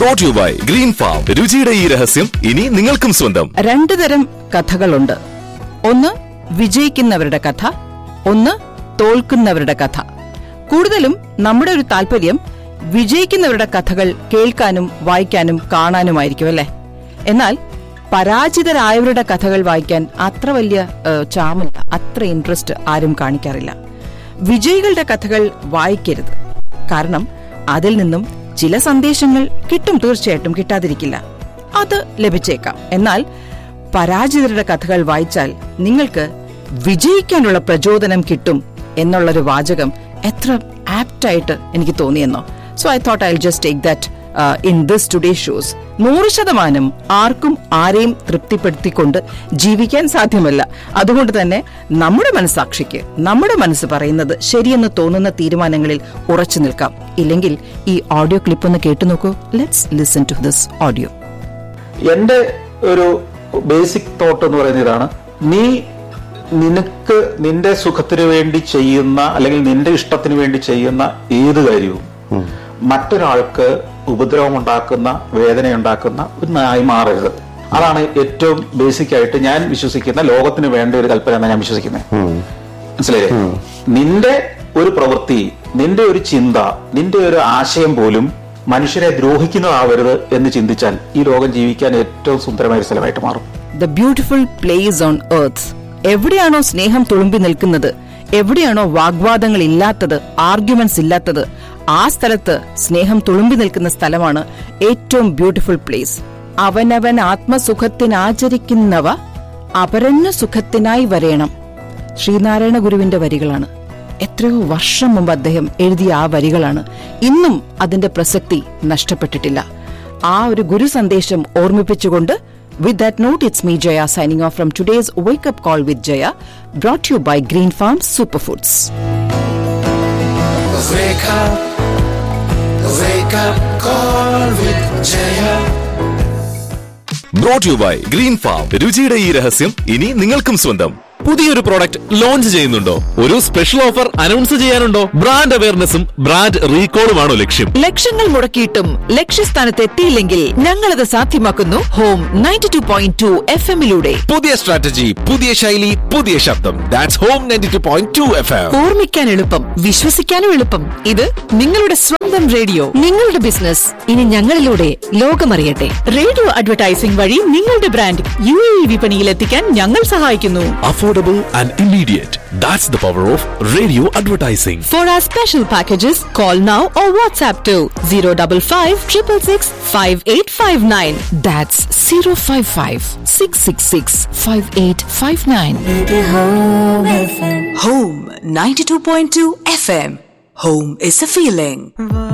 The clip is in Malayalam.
Brought you by Green Farm രുചിയുടെ ഈ രഹസ്യം ഇനി നിങ്ങൾക്കും സ്വന്തം രണ്ടു തരം കഥകളുണ്ട് ഒന്ന് വിജയിക്കുന്നവരുടെ കഥ ഒന്ന് തോൽക്കുന്നവരുടെ കഥ കൂടുതലും നമ്മുടെ ഒരു താല്പര്യം വിജയിക്കുന്നവരുടെ കഥകൾ കേൾക്കാനും വായിക്കാനും കാണാനുമായിരിക്കും അല്ലേ എന്നാൽ പരാജിതരായവരുടെ കഥകൾ വായിക്കാൻ അത്ര വലിയ ഏഹ്, ചാമില്ല അത്ര ഇൻട്രസ്റ്റ് ആരും കാണിക്കാറില്ല വിജയികളുടെ കഥകൾ വായിക്കരുത് കാരണം അതിൽ നിന്നും ചില സന്ദേശങ്ങൾ കിട്ടും തീർച്ചയായിട്ടും കിട്ടാതിരിക്കില്ല അത് ലഭിച്ചേക്കാം എന്നാൽ പരാജിതരുടെ കഥകൾ വായിച്ചാൽ നിങ്ങൾക്ക് വിജയിക്കാനുള്ള പ്രചോദനം കിട്ടും എന്നുള്ളൊരു വാചകം എത്ര ആപ്റ്റായിട്ട് എനിക്ക് തോന്നിയെന്നോ so I thought I just take that in this today shows നൂറ് ശതമാനം ആർക്കും ആരെയും തൃപ്തിപ്പെടുത്തിക്കൊണ്ട് ജീവിക്കാൻ സാധ്യമല്ല അതുകൊണ്ട് തന്നെ നമ്മുടെ മനസാക്ഷിക്ക് നമ്മുടെ മനസ്സ് പറയുന്നത് ശരിയെന്ന് തോന്നുന്ന തീരുമാനങ്ങളിൽ ഉറച്ചു നിൽക്കാം ഇല്ലെങ്കിൽ ഈ ഓഡിയോ ക്ലിപ്പ് ഒന്ന് കേട്ടു നോക്കൂ let's listen to this audio എന്റെ ഒരു ബേസിക് തോട്ട് എന്ന് പറയുന്ന ഇതാണ് നീ നിനക്ക് നിന്റെ സുഖത്തിന് വേണ്ടി ചെയ്യുന്ന അല്ലെങ്കിൽ നിന്റെ ഇഷ്ടത്തിന് വേണ്ടി ചെയ്യുന്ന ഏത് കാര്യവും മറ്റൊരാൾക്ക് ഉപദ്രവമുണ്ടാക്കുന്ന വേദനയുണ്ടാക്കുന്ന ഒന്നായി മാറരുത് അതാണ് ഏറ്റവും ബേസിക് ആയിട്ട് ഞാൻ വിശ്വസിക്കുന്ന ലോകത്തിന് വേണ്ട ഒരു കൽപ്പന എന്നാണ് ഞാൻ വിശ്വസിക്കുന്നത് മനസ്സിലായില്ലേ നിന്റെ ഒരു പ്രവൃത്തി നിന്റെ ഒരു ചിന്ത നിന്റെ ഒരു ആശയം പോലും മനുഷ്യരെ ദ്രോഹിക്കുന്നതാവരുത് എന്ന് ചിന്തിച്ചാൽ ഈ ലോകം ജീവിക്കാൻ ഏറ്റവും സുന്ദരമായ ഒരു സ്ഥലമായിട്ട് മാറും the beautiful place on earth എവിടെയാണോ സ്നേഹം തുളുമ്പി നിൽക്കുന്നത് എവിടെയാണോ വാഗ്വാദങ്ങൾ ഇല്ലാത്തത് ആർഗ്യുമെന്റ്സ് ഇല്ലാത്തത് ആ സ്ഥലത്ത് സ്നേഹം തുളുമ്പി നിൽക്കുന്ന സ്ഥലമാണ് ഏറ്റവും ബ്യൂട്ടിഫുൾ പ്ലേസ് അവനവൻ ആത്മസുഖത്തിനാചരിക്കുന്നവ അപരന്യ സുഖത്തിനായി വരേണം ശ്രീനാരായണ ഗുരുവിന്റെ വരികളാണ് എത്രയോ വർഷം മുമ്പ് അദ്ദേഹം എഴുതിയ ആ വരികളാണ് ഇന്നും അതിന്റെ പ്രസക്തി നഷ്ടപ്പെട്ടിട്ടില്ല ആ ഒരു ഗുരു സന്ദേശം ഓർമ്മിപ്പിച്ചുകൊണ്ട് with that note it's me Jaya signing off from today's wake up call with Jaya brought you by Green Farm super foods Wake up, wake up, call with Jaya. Brought you by Green Farm രുചിയുടെ ഈ രഹസ്യം ഇനി നിങ്ങൾക്കും സ്വന്തം പുതിയൊരു പ്രോഡക്റ്റ് ലോഞ്ച് ചെയ്യുന്നുണ്ടോ ഒരു സ്പെഷ്യൽ ഓഫർ അനൗൺസ് ചെയ്യാനുണ്ടോ ബ്രാൻഡ് അവയർനെസ്സും ബ്രാൻഡ് റീകോളുമാണോ ലക്ഷ്യം ലക്ഷങ്ങൾ മുടക്കിയിട്ടും ലക്ഷ്യസ്ഥാനത്ത് എത്തിയില്ലെങ്കിൽ ഞങ്ങളത് സാധ്യമാക്കുന്നു home ninety two point two F എമ്മിലൂടെ പുതിയ സ്ട്രാറ്റജി പുതിയ ശൈലി പുതിയ ശബ്ദം that's home ninety two point two F M ഓർമ്മിക്കാൻ എളുപ്പം വിശ്വസിക്കാനും എളുപ്പം ഇത് നിങ്ങളുടെ സ്വന്തം റേഡിയോ നിങ്ങളുടെ ബിസിനസ് ഇനി ഞങ്ങളിലൂടെ ലോകമറിയട്ടെ റേഡിയോ അഡ്വർടൈസിംഗ് വഴി നിങ്ങളുടെ ബ്രാൻഡ് യു എ വിപണിയിൽ എത്തിക്കാൻ ഞങ്ങൾ സഹായിക്കുന്നു affordable and immediate that's the power of radio advertising For our special packages, call now or WhatsApp to 055 666 5859. That's 055 666 5859. Home 92.2 FM. Home is a feeling.